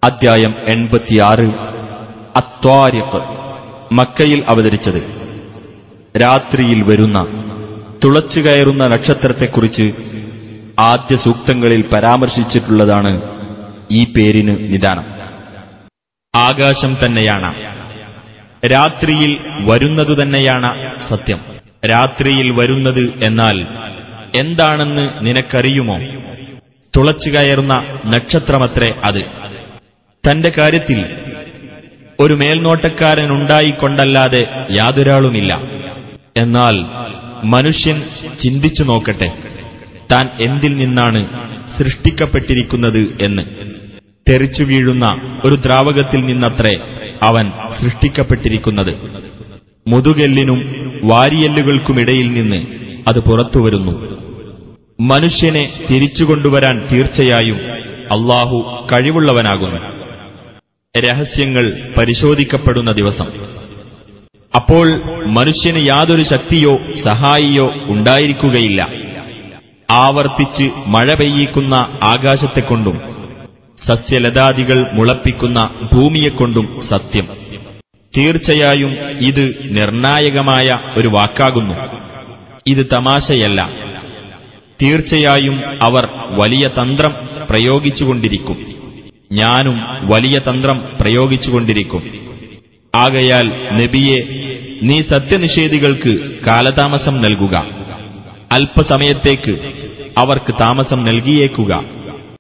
അദ്ധ്യായം എൺപത്തിയാറ് അത്വാരിഖ് മക്കയിൽ അവതരിച്ചത് രാത്രിയിൽ വരുന്ന തുളച്ചു കയറുന്ന നക്ഷത്രത്തെക്കുറിച്ച് ആദ്യ സൂക്തങ്ങളിൽ പരാമർശിച്ചിട്ടുള്ളതാണ് ഈ പേരിന് നിദാനം ആകാശം തന്നെയാണ് രാത്രിയിൽ വരുന്നതു തന്നെയാണ് സത്യം രാത്രിയിൽ വരുന്നത് എന്നാൽ എന്താണെന്ന് നിനക്കറിയുമോ തുളച്ചു കയറുന്ന നക്ഷത്രമത്രേ അത് തന്റെ കാര്യത്തിൽ ഒരു മേൽനോട്ടക്കാരനുണ്ടായിക്കൊണ്ടല്ലാതെ യാതൊരാളുമില്ല എന്നാൽ മനുഷ്യൻ ചിന്തിച്ചു നോക്കട്ടെ താൻ എന്തിൽ നിന്നാണ് സൃഷ്ടിക്കപ്പെട്ടിരിക്കുന്നത് എന്ന് തെറിച്ചു വീഴുന്ന ഒരു ദ്രാവകത്തിൽ നിന്നത്രേ അവൻ സൃഷ്ടിക്കപ്പെട്ടിരിക്കുന്നത് മുതുകെല്ലിനും വാരിയെല്ലുകൾക്കുമിടയിൽ നിന്ന് അത് പുറത്തുവരുന്നു മനുഷ്യനെ തിരിച്ചുകൊണ്ടുവരാൻ തീർച്ചയായും അള്ളാഹു കഴിവുള്ളവനാകുന്നു രഹസ്യങ്ങൾ പരിശോധിക്കപ്പെടുന്ന ദിവസം അപ്പോൾ മനുഷ്യന് യാതൊരു ശക്തിയോ സഹായിയോ ഉണ്ടായിരിക്കുകയില്ല ആവർത്തിച്ച് മഴ പെയ്യിക്കുന്ന ആകാശത്തെക്കൊണ്ടും സസ്യലതാദികൾ മുളപ്പിക്കുന്ന ഭൂമിയെക്കൊണ്ടും സത്യം തീർച്ചയായും ഇത് നിർണായകമായ ഒരു വാക്കാകുന്നു ഇത് തമാശയല്ല തീർച്ചയായും അവർ വലിയ തന്ത്രം പ്രയോഗിച്ചുകൊണ്ടിരിക്കും ഞാനും വലിയ തന്ത്രം പ്രയോഗിച്ചുകൊണ്ടിരിക്കും ആകയാൽ നബിയെ നീ സത്യനിഷേധികൾക്ക് കാലതാമസം നൽകുക അല്പസമയത്തേക്ക് അവർക്ക് താമസം നൽകിയേക്കുക